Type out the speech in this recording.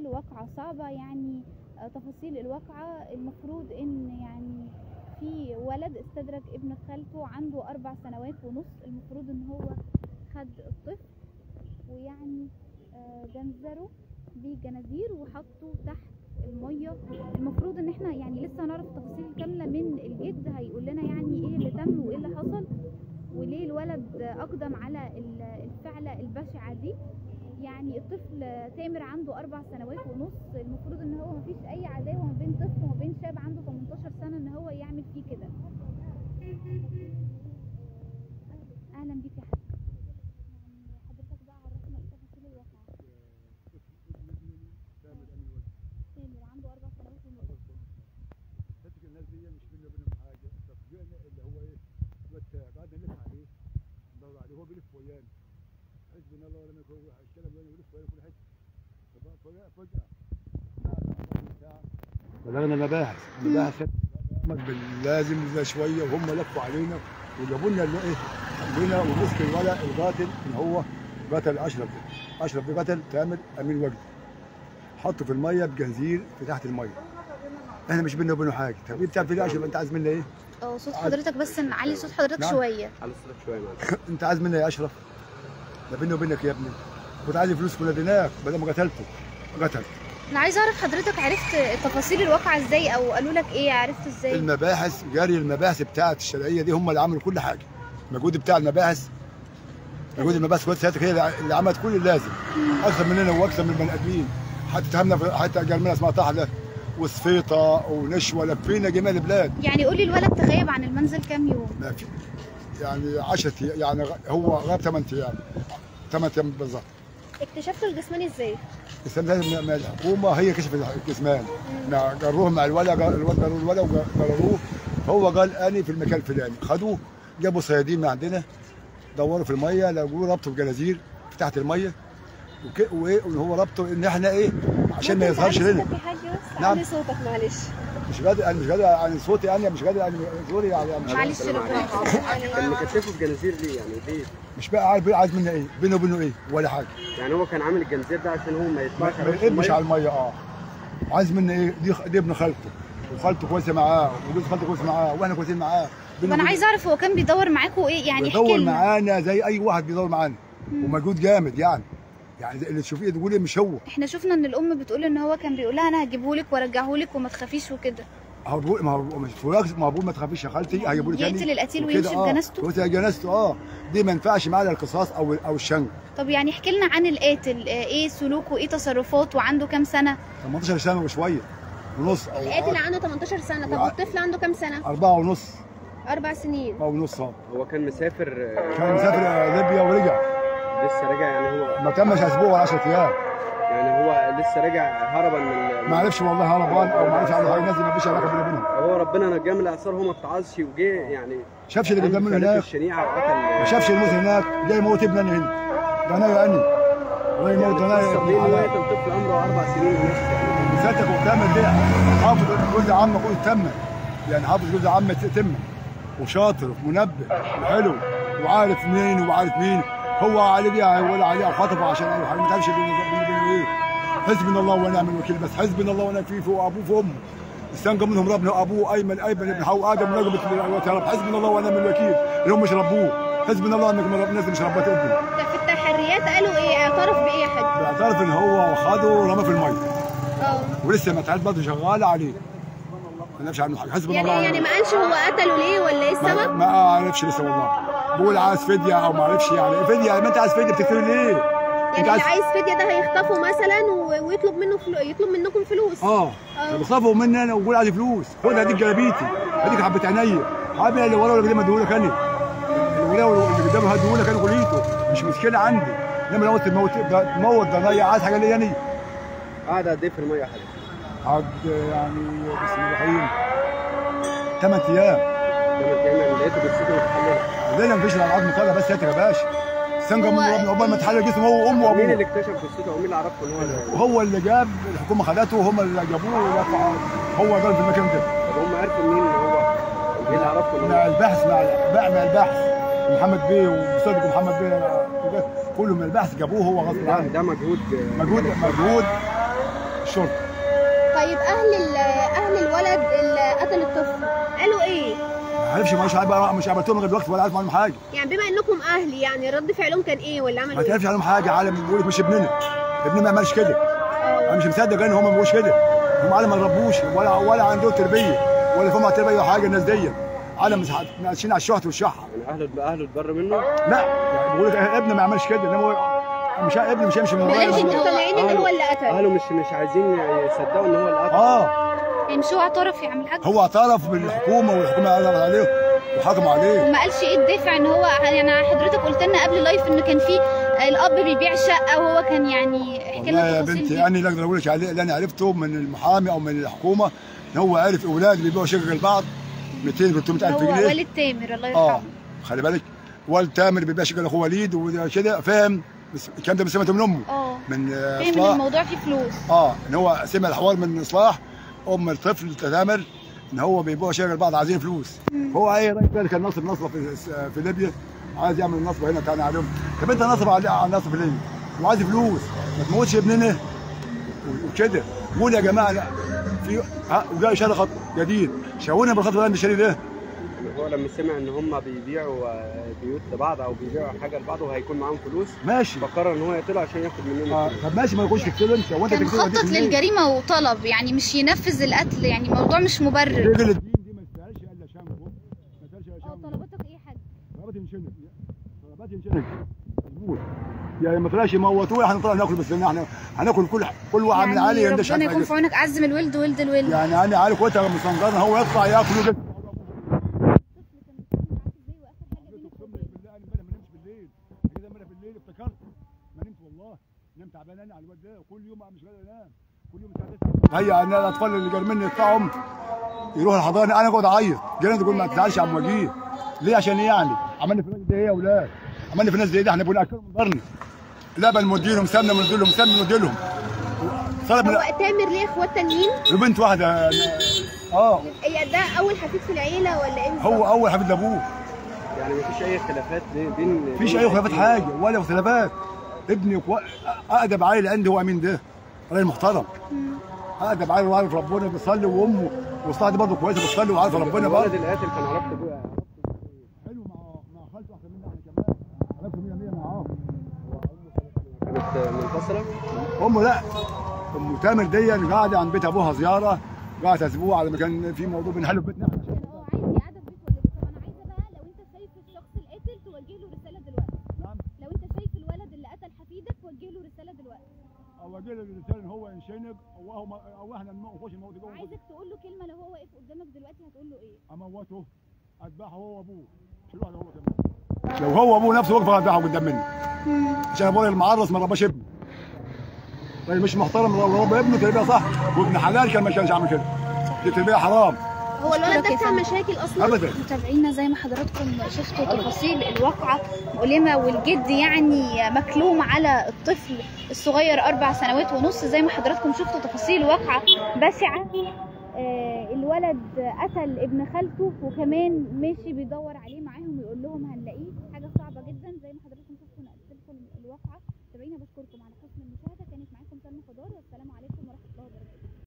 تفاصيل واقعة صعبة يعني آه، تفاصيل الواقعة المفروض ان يعني في ولد استدرج ابن خالته عنده اربع سنوات ونص المفروض ان هو خد الطفل ويعني آه، جنزره بجنازير وحطه تحت المية المفروض ان احنا يعني لسه هنعرف التفاصيل الكاملة من الجد هيقول لنا يعني ايه اللي تم وايه اللي حصل وليه الولد اقدم على ال- الفعلة البشعة دي يعني الطفل تامر عنده اربع سنوات ونص المفروض ان هو مفيش اي عداوه ما بين طفل وما بين شاب عنده 18 سنه ان هو يعمل فيه كده اهلا بيك يا حاج يعني حضرتك بقى عرفنا تفاصيل الواقعه تامر عنده اربع سنوات ونص حته الناس دي مش بينا وبينهم حاجه تفجئنا اللي هو ايه الواد تاع قعدنا نلف عليه ندور عليه هو بيلف ويانا حسبنا الله ونعم الوكيل هو الكلام ويانا بيلف ويانا كل حته فبقى فجاه فجاه بلغنا المباحث المباحث لازم زي شويه وهم لفوا علينا وجابوا لنا اللي ايه جينا ومسك الولد القاتل اللي هو قتل اشرف ده اشرف ده قتل تامر امين وجدي حطه في الميه بجنزير في تحت الميه احنا مش بينا وبينه حاجه طب انت عارف ليه اشرف انت عايز منا ايه؟ اه صوت حضرتك بس نعلي صوت حضرتك نعم. شويه على الصوت شويه معلش انت عايز منا يا اشرف؟ ده بيني وبينك يا ابني كنت عايز فلوس كنا اديناك بدل ما قتلته قتل انا عايزه اعرف حضرتك عرفت تفاصيل الواقعه ازاي او قالوا لك ايه عرفت ازاي المباحث جاري المباحث بتاعت الشرعيه دي هم اللي عملوا كل حاجه المجهود بتاع المباحث مجهود المباحث كويس سيادتك هي اللي عملت كل اللازم اكثر مننا واكثر من البني ادمين حتى تهمنا في- حتى قال لنا اسمها طحله وصفيطه ونشوه لفينا جميع البلاد يعني قولي الولد تغيب عن المنزل كام يوم ما في يعني 10 يعني غ- هو غاب 8 ايام 8 ايام بالظبط اكتشفتوا الجسماني ازاي السنه لازم من الحكومه هي كشفت الجسمان مع- جروه مع الولد جر- الولد جروه الولد وجروه هو قال اني في المكان الفلاني خدوه جابوا صيادين من عندنا دوروا في الميه لقوه ربطه بجنازير في تحت الميه وك- وايه وان هو ربطه ان احنا ايه عشان ما يظهرش لنا يا حاج بس نعم. علي صوتك معلش مش قادر انا مش قادر عن صوتي انا مش قادر عن زوري يعني مش, معلش ربنا يخليك. كان مكتفه بجنازير ليه يعني ليه؟ مش بقى عارف عايز منا ايه بينه وبينه ايه ولا حاجه يعني هو كان عامل الجنزير ده عشان هو ما ما يطلعش ما يقبش على الميه اه عايز منا ايه دي دي ابن خالته وخالته كويسه معاه وجوز خالته كويس معاه واحنا كويسين معاه طب انا عايزه اعرف هو كان بيدور معاكوا ايه يعني احكي بيدور لنا معانا زي اي واحد بيدور معانا ومجهود جامد يعني يعني زي اللي تشوفيه تقولي مش هو احنا شفنا ان الام بتقول ان هو كان بيقول لها انا هجيبهولك وارجعهولك وما تخافيش وكده هو بيقول ما هو مش فراغ ما هو بيقول ما تخافيش يا خالتي هيجيبوا لي تاني يقتل القتيل وكده ويمشي آه. بجنازته؟ ويمشي بجنازته اه دي ما ينفعش معانا القصاص او او الشنق طب يعني احكي لنا عن القاتل آه، ايه سلوكه ايه تصرفاته وعنده كام سنه 18 سنه وشويه ونص او القاتل عنده 18 سنه طب وع- والطفل عنده كام سنه؟ أربعة ونص اربع سنين أربعة ونص اه هو كان مسافر آه، كان مسافر ليبيا ورجع لسه راجع يعني هو ما تمش اسبوع ولا 10 ايام يعني هو لسه راجع هربا من ما عرفش والله هربان او ما عرفش عنه حاجه نازل ما فيش علاقه بينه وبينهم هو ربنا نجاه من الاعصار هو ما اتعظش وجه يعني شافش اللي قدام منه قام في هناك الشنيعه ما وقتل شافش الموت هناك جاي يموت ابني أنا هنا ده انا يا اني الله يموت ده انا يا القصه ابن دي ان هو الحلال. يقتل طفل عمره اربع سنين ونص يعني مساتك وتامر ليه حافظ جوز عم كله تم يعني حافظ جوز عم تم وشاطر ومنبه وحلو وعارف مين وعارف مين هو عليه بيها ولا عليه خطفه عشان قالوا حاجه ما تعرفش بينه وبينه ايه حسبنا الله ونعم الوكيل بس حسبنا الله ونعم فيه وابوه في امه استنقى منهم ربنا وابوه ايمن ايمن ابن حو ادم رغبت يا رب حسبنا الله ونعم الوكيل اللي هم مش ربوه حسبنا الله انكم الناس مش ربات ابني ده في التحريات قالوا ايه اعترف بايه يا حاج؟ باعترف ان هو خده ورمى في الميه اه ولسه ما تعال برضه شغاله عليه ما نعرفش عنه حاجه حسبنا يعني الله يعني ونعم ما قالش هو قتله ليه ولا ايه ما, السبب؟ ما اعرفش لسه والله بقول عايز فديه او ما اعرفش يعني فديه ما انت عايز فديه بتكتب ليه؟ انت يعني اللي عايز فديه ده هيخطفه مثلا و- ويطلب منه فلو... يطلب منكم فلوس اه آه. بيصرفوا مني انا وبقول عايز فلوس خد هديك جلابيتي هديك حبه عينيا حبيبي اللي ورا واللي قدام اديهولك انا اللي ورا واللي قدام هديهولك انا كليته مش مشكله عندي انما لو انت تموت تموت ضنايا عايز حاجه ليا انا قعد قد ايه في الميه يا حضرتك؟ قعد يعني بسم الله الرحيم ثمان ايام لما كان لقيته جثته متحلله ليله مفيش الا العظم طالع بس يا باشا استنجى من هو- ربنا عقبال ما تحلل جسمه هو وامه مين وابوه اللي اكتشف جثته او مين اللي عرفه ان هو اللي- وهو اللي جاب الحكومه خدته وهم اللي جابوه ورفعوا هو قال في المكان ده طب هم عرفوا منين ان هو ايه اللي عرفه ان مع هو البحث مع مع مع البحث محمد بيه وصدق محمد بيه وده كله من البحث جابوه هو غصب ده, عنه ده مجهود مجهود مجهود الشرطه طيب اهل ال- اهل الولد اللي قتل الطفل قالوا ايه ما عرفش مش عارف مش عملتهم لغايه دلوقتي ولا عارف عنهم حاجه يعني بما انكم اهل يعني رد فعلهم كان ايه ولا ما عملوا ايه تعرفش عنهم حاجه عالم بيقول لك مش ابننا ابننا ما عملش كده انا مش مصدق ان هم ما بيقولوش كده هم عالم ما ربوش ولا ولا عندهم تربيه ولا فهم تربيه ولا حاجه الناس دي عالم مش ع- ماشيين على الشهط والشحه يعني اهله اهله اتبر منه لا يعني بيقول لك ابني ما عملش كده انما هو مش ابني مش هيمشي من ما ورايا قالش ان هو- مقتنعين ان هو اللي قتل اهله مش مش عايزين يصدقوا ان هو اللي قتل اه يعني مش هو اعترف يا عم الحاج هو اعترف بالحكومه والحكومه قالت عليه وحكموا عليه وما قالش ايه الدافع ان هو يعني حضرتك قلت لنا قبل لايف ان كان في الاب بيبيع شقه وهو كان يعني احكي والله لنا يا التفاصيل بنتي دي انا اللي اقدر اقول لك عليه اللي انا عرفته من المحامي او من الحكومه ان هو عرف اولاد بيبيعوا شقق لبعض 200 300 الف هو جنيه والد تامر الله اه يرحمه خلي بالك والد تامر بيبيع شقق لاخوه وليد وكده فاهم بس الكلام ده من سمعته من امه اه من آه، فاهم ان اصلاح الموضوع فيه فلوس اه ان هو سمع الحوار من اصلاح ام الطفل تامر ان هو بيبيعوا شقق لبعض عايزين فلوس هو اي راجل تاني كان نصب نصبه في في ليبيا عايز يعمل نصبه هنا تاني عليهم طب انت نصب على على نصب في ليبيا وعايز فلوس ما تموتش ابننا وكده قول يا جماعه لا في ها وجاي شاري خط جديد شاورنا بالخط اللي انا شاري ده يعني هو لما سمع ان هم بيبيعوا آه، بيوت لبعض او بيبيعوا حاجه لبعض وهيكون معاهم فلوس ماشي فقرر ان هو يقتله عشان ياخد منهم آه الفلوس طب ماشي ما يخش تكتب انت هو انت كان تكتب مخطط للجريمه وطلب يعني مش ينفذ القتل يعني الموضوع مش مبرر رجل الدين دي ما يستاهلش الا شامكو ما يستاهلش الا اه شامكو طلباتك ايه يا حاج طلبات ينشنك طلبات ينشنك مظبوط يعني ما طلعش يموتوه احنا طلع ناكل بس احنا هناكل كل كل واحد من علي يعني يندش ربنا يكون في عونك عز من الولد ولد الولد يعني انا عارف وانت مصنجرنا هو يطلع ياكل ويجي اقسم لك بالله انا امبارح ما نمتش بالليل كده امبارح بالليل افتكرت ما نمت والله نمت تعبان انا على الواد ده وكل يوم مش قادر انام كل يوم الساعه 9 هيا انا الاطفال اللي جاي مني يطلعهم يروحوا الحضانه انا اقعد اعيط جيراني تقول ما تزعلش يا عم وجيه ليه عشان ايه يعني عملنا في الناس دي ايه يا اولاد عملنا في الناس دي ايه ده احنا بنقول اكلهم ضرني لبن مديلهم سمنه مديلهم سمنه مديلهم طلب من هو تامر ليه اخوات تانيين بنت واحده اه هي ده اول حفيد في العيله ولا ايه هو اول حفيد لابوه يعني مفيش اي خلافات بين بين مفيش بين اي خلافات العيلتين. حاجه ولا اختلافات ابني كو... اقدم عيل عندي هو امين ده راجل محترم اقدم عيل وعارف ربنا بيصلي وامه واصلها دي برضه كويسه بتصلي وعارف ربنا الولد برضه اللي قاتل كان علاقته بيه حلو مع مع خالته احسن مني احنا كمان علاقته 100 100 معاهم كانت منفصله امه لا ام تامر دي قاعده عند بيت ابوها زياره قاعده اسبوع على ما كان في موضوع بنحله في بيتنا احنا اه عايز قاعده في بيت والدته طب انا عايزه بقى لو انت شايف الشخص القاتل توجه له رساله دلوقتي نعم لو انت شايف الولد اللي قتل حفيدك وجه له رساله دلوقتي او اجي له الرساله ان هو ينشنق او هو او احنا نخش الموت جوه عايزك تقول له كلمه لو هو واقف قدامك دلوقتي هتقول له ايه اموته اذبحه هو وابوه شيلوا على هو كمان لو هو ابوه نفسه وقف اذبحه قدام مني عشان ابويا المعرس ما رباش ابنه طيب مش محترم لو ربى ابنه تربيه صح وابن حلال كان ما كانش عامل كده دي تربيه حرام هو الولد ده بتاع مشاكل اصلا ابدا متابعينا زي ما حضراتكم شفتوا تفاصيل الواقعة مؤلمة والجد يعني مكلوم على الطفل الصغير أربع سنوات ونص زي ما حضراتكم شفتوا تفاصيل واقعة بشعة آه الولد قتل ابن خالته وكمان ماشي بيدور عليه معاهم ويقول لهم هنلاقيه حاجة صعبة جدا زي ما حضراتكم شفتوا نقلت لكم الواقعة تابعينا بشكركم على